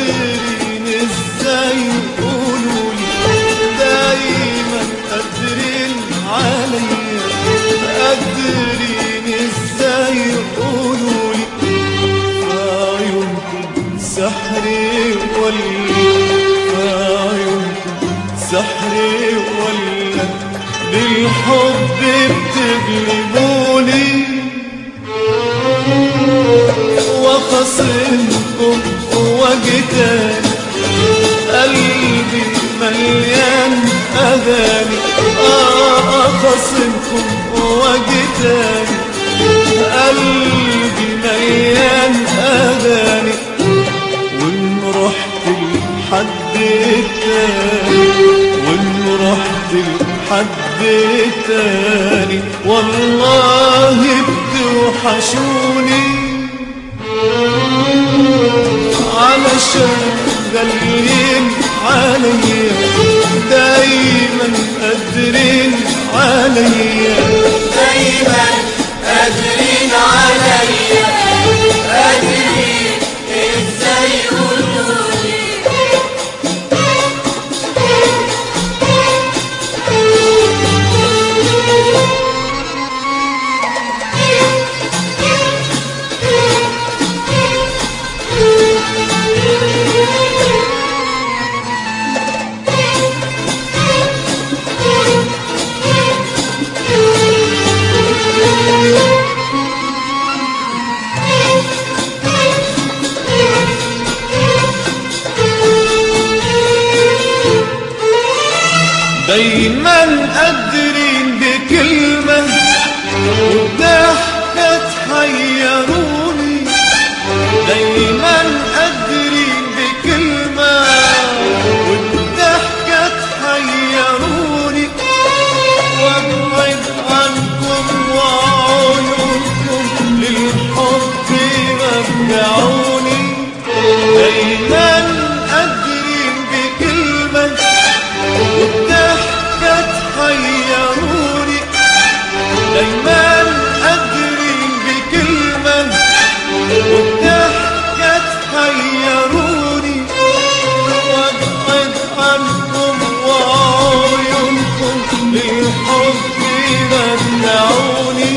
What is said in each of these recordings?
قادرين ازاي قولولي دايما قادرين عليا قادرين ازاي قولولي عيونكم سحري ولا عيونكم سحري ولا بالحب بتغلبوني وخصمكم وجدان قلبي مليان أغاني آه خصمكم وجدان قلبي مليان أغاني وإن رحت لحد تاني وإن رحت لحد تاني والله بتوحشوني علشان غاليين عليا دايما قادرين عليا دايما قادرين عليا قادرين ازاي قولولي دايما قادرين بكلمة وضحكة تحيروني دايما قادرين بكلمة والضحكة تحيروني وابعد عنكم وعيونكم للحب رجعوني دايما قادرين بكلمة والضحكة تحيروني دايما قادرين بكلمة والضحكة تحيروني وابعد عنكم وعيونكم للحب رجعوني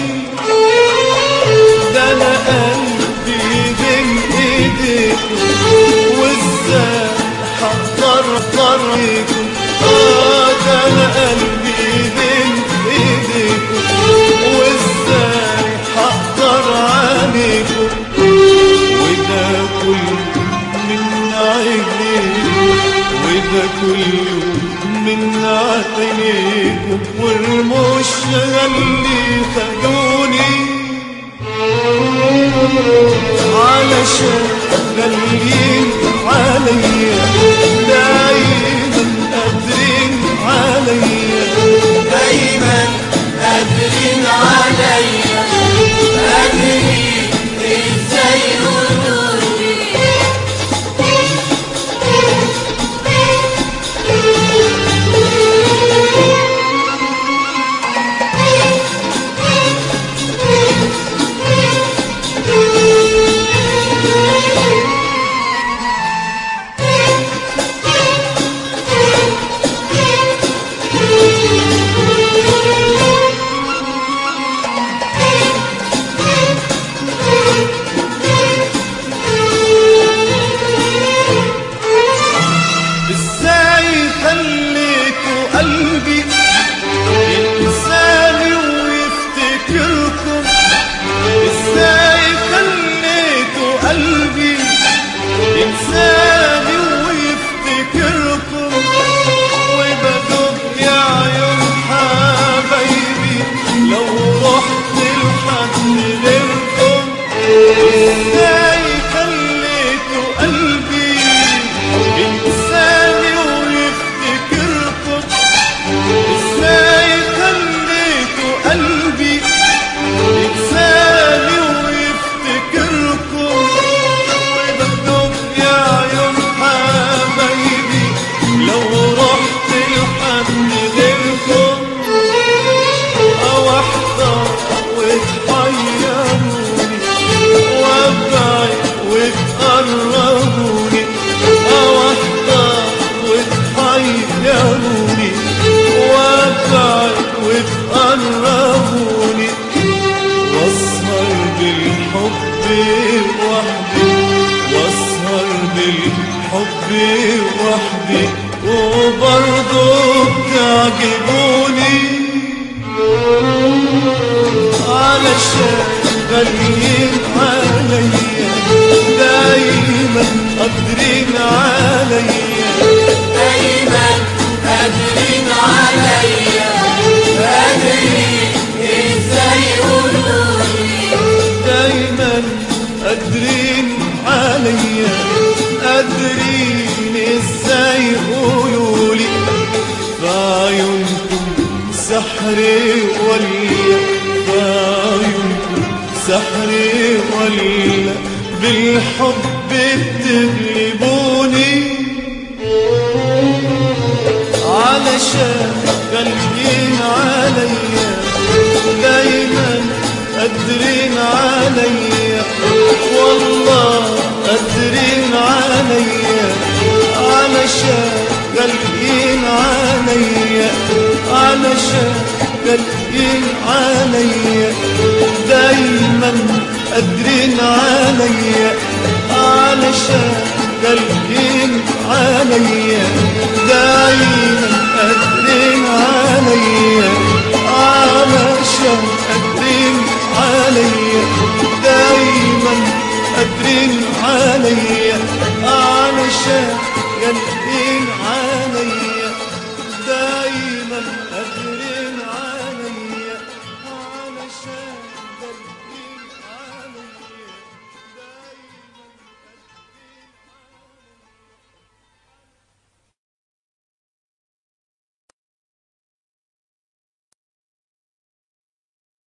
ده انا قلبي بين ايديكم وازاي حقدر طريقكم اه ده انا قلبي بين ايديكم وازاي حقدر عليكم وده كله من عينيكم وده كله من عينيكم والمش اللي خدوني علشان غاليين عليا دايما قادرين عليا دايما قادرين عليا قادرين ازاي قولولي Thank you. حبي وحدي وبرضه بتعجبوني علشان غاليين عليا دايما قادرين عليا دايما قادرين عليا قادرين ازاي يقولولي دايما قادرين عليا قادرين ازاي يقولولي بعيونكم سحري ولا بعيونكم سحري ولا بالحب بتغلبوني علشان غاليين عليا دايما قادرين عليا والله قادرين عليا علشان غاليين عليا علشان غاليين عليا دايما قادرين عليا علشان غاليين عليا دايما قادرين عليا علشان قادرين عليا دايما قادرين عليا علشان قادرين